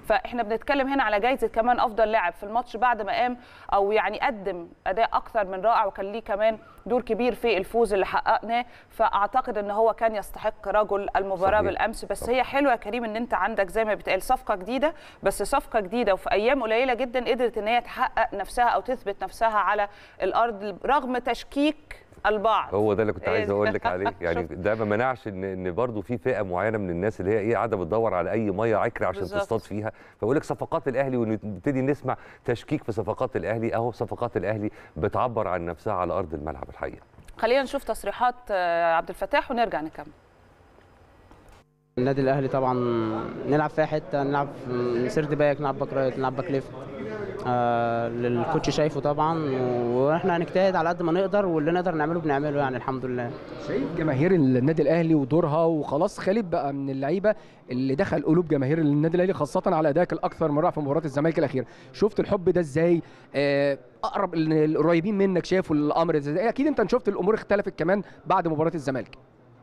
فاحنا بنتكلم هنا على جايزه كمان افضل لاعب في الماتش بعد ما قام او يعني قدم اداء اكثر من رائع وكان ليه كمان دور كبير في الفوز اللي حققناه فاعتقد ان هو كان يستحق رجل المباراه صحيح. بالامس بس هي حلوه يا كريم ان انت عندك زي ما بيتقال صفقه جديده بس صفقه جديده وفي ايام قليله جدا قدرت ان هي تحقق نفسها او تثبت نفسها على الارض رغم تشكيك البعض هو ده اللي كنت عايز إيه. اقول لك عليه يعني شفت. ده ما منعش ان ان برضه في فئه معينه من الناس اللي هي ايه قاعده بتدور على اي ميه عكره عشان بالظبط. تصطاد فيها فبقول لك صفقات الاهلي ونبتدي نسمع تشكيك في صفقات الاهلي اهو صفقات الاهلي بتعبر عن نفسها على ارض الملعب الحقيقه خلينا نشوف تصريحات آه، عبد الفتاح ونرجع نكمل النادي الاهلي طبعا نلعب في أي حته نلعب في سيرد باك نلعب باك رايت نلعب باك ليفت آه الكوتش شايفه طبعا واحنا هنجتهد على قد ما نقدر واللي نقدر نعمله بنعمله يعني الحمد لله شايف جماهير النادي الاهلي ودورها وخلاص خالد بقى من اللعيبه اللي دخل قلوب جماهير النادي الاهلي خاصه على ادائك الاكثر من رائع في مباراه الزمالك الاخيره شفت الحب ده ازاي آه، اقرب ال- القريبين منك شافوا الامر ازاي اكيد انت شفت الامور اختلفت كمان بعد مباراه الزمالك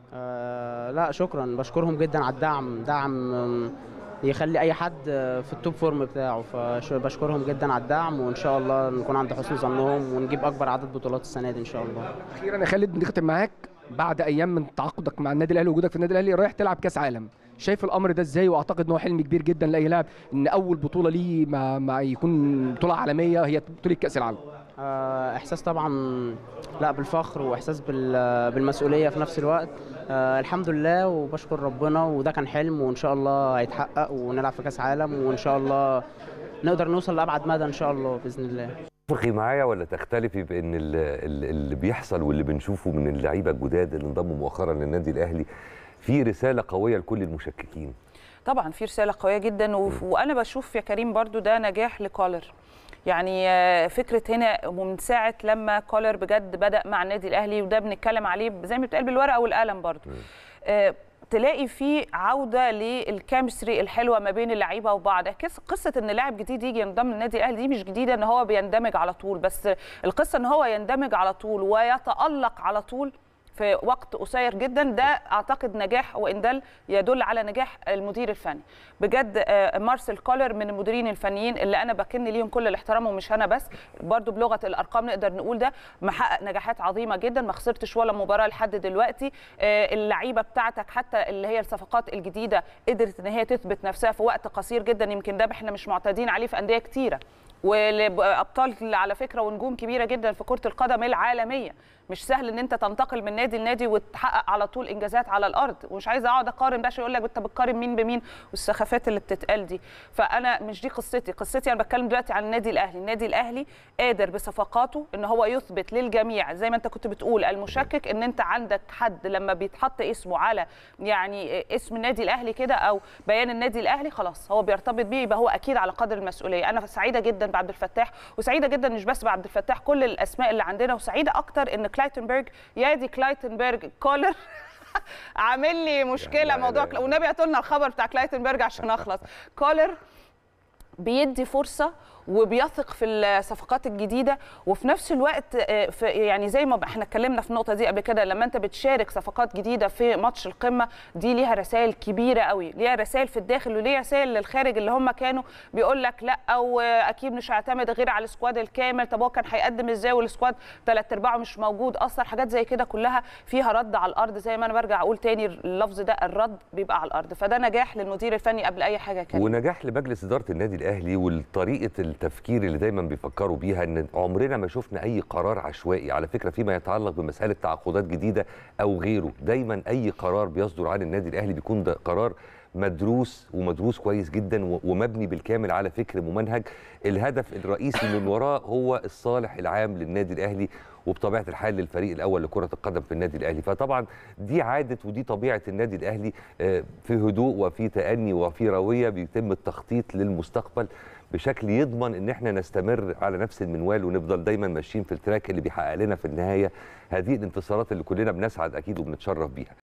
آه لا شكرا بشكرهم جدا على الدعم دعم آم، يخلي اي حد آه، في التوب فورم بتاعه فبشكرهم جدا على الدعم وان شاء الله نكون عند حسن ظنهم ونجيب اكبر عدد بطولات السنه دي ان شاء الله اخيرا يا خالد نختم معاك بعد ايام من تعاقدك مع النادي الاهلي ووجودك في النادي الاهلي رايح تلعب كاس عالم شايف الامر ده ازاي واعتقد ان هو حلم كبير جدا لاي لاعب ان اول بطوله ليه ما, ما يكون بطوله عالميه هي بطوله كاس العالم آه، احساس طبعا لا بالفخر واحساس بال- بالمسؤوليه في نفس الوقت آه، الحمد لله وبشكر ربنا وده كان حلم وان شاء الله هيتحقق ونلعب في كاس عالم وان شاء الله نقدر نوصل لابعد مدى ان شاء الله باذن الله تتفقي معايا ولا تختلفي بان ال- ال- اللي بيحصل واللي بنشوفه من اللعيبه الجداد اللي انضموا مؤخرا للنادي الاهلي في رساله قويه لكل المشككين طبعا في رساله قويه جدا و... وانا بشوف يا كريم برضو ده نجاح لكولر يعني آه، فكره هنا ومن ساعه لما كولر بجد بدا مع النادي الاهلي وده بنتكلم عليه زي ما بتقال بالورقه والقلم برضو آه، تلاقي في عوده للكيمستري الحلوه ما بين اللعيبه وبعض قص- قصه ان لاعب جديد يجي ينضم للنادي الاهلي دي مش جديده ان هو بيندمج على طول بس القصه ان هو يندمج على طول ويتالق على طول في وقت قصير جدا ده اعتقد نجاح وان ده يدل على نجاح المدير الفني بجد آه، مارسيل كولر من المديرين الفنيين اللي انا بكن ليهم كل الاحترام ومش انا بس برضو بلغه الارقام نقدر نقول ده محقق نجاحات عظيمه جدا ما خسرتش ولا مباراه لحد دلوقتي آه، اللعيبه بتاعتك حتى اللي هي الصفقات الجديده قدرت ان هي تثبت نفسها في وقت قصير جدا يمكن ده احنا مش معتادين عليه في انديه كتيره وابطال على فكره ونجوم كبيره جدا في كره القدم العالميه مش سهل ان انت تنتقل من نادي لنادي وتحقق على طول انجازات على الارض ومش عايزه اقعد اقارن بقى يقول لك انت بتقارن مين بمين والسخافات اللي بتتقال دي فانا مش دي قصتي قصتي انا بتكلم دلوقتي عن النادي الاهلي النادي الاهلي قادر بصفقاته ان هو يثبت للجميع زي ما انت كنت بتقول المشكك ان انت عندك حد لما بيتحط اسمه على يعني اسم النادي الاهلي كده او بيان النادي الاهلي خلاص هو بيرتبط بيه يبقى هو اكيد على قدر المسؤوليه انا سعيده جدا بعبد الفتاح وسعيده جدا مش بس بعبد الفتاح كل الاسماء اللي عندنا وسعيده اكتر ان كلايتنبرج يا دي كلايتنبرج كولر عامل لي مشكله لا، موضوع لا. والنبي هاتوا لنا الخبر بتاع كلايتنبرج عشان اخلص كولر بيدي فرصه وبيثق في الصفقات الجديده وفي نفس الوقت آه، في يعني زي ما احنا اتكلمنا في النقطه دي قبل كده لما انت بتشارك صفقات جديده في ماتش القمه دي ليها رسائل كبيره قوي ليها رسائل في الداخل وليها رسائل للخارج اللي هم كانوا بيقول لك لا او اكيد مش هيعتمد غير على السكواد الكامل طب هو كان هيقدم ازاي والسكواد ثلاث ارباعه مش موجود اصلا حاجات زي كده كلها فيها رد على الارض زي ما انا برجع اقول تاني اللفظ ده الرد بيبقى على الارض فده نجاح للمدير الفني قبل اي حاجه كان ونجاح لمجلس اداره النادي الاهلي وطريقه التفكير اللي دايما بيفكروا بيها ان عمرنا ما شفنا اي قرار عشوائي على فكره فيما يتعلق بمساله تعاقدات جديده او غيره دايما اي قرار بيصدر عن النادي الاهلي بيكون ده قرار مدروس ومدروس كويس جدا و- ومبني بالكامل على فكر ممنهج الهدف الرئيسي من وراه هو الصالح العام للنادي الاهلي وبطبيعه الحال للفريق الاول لكره القدم في النادي الاهلي فطبعا دي عاده ودي طبيعه النادي الاهلي آه، في هدوء وفي تاني وفي رويه بيتم التخطيط للمستقبل بشكل يضمن ان احنا نستمر على نفس المنوال ونفضل دايما ماشيين في التراك اللي بيحقق لنا في النهايه هذه الانتصارات اللي كلنا بنسعد اكيد وبنتشرف بيها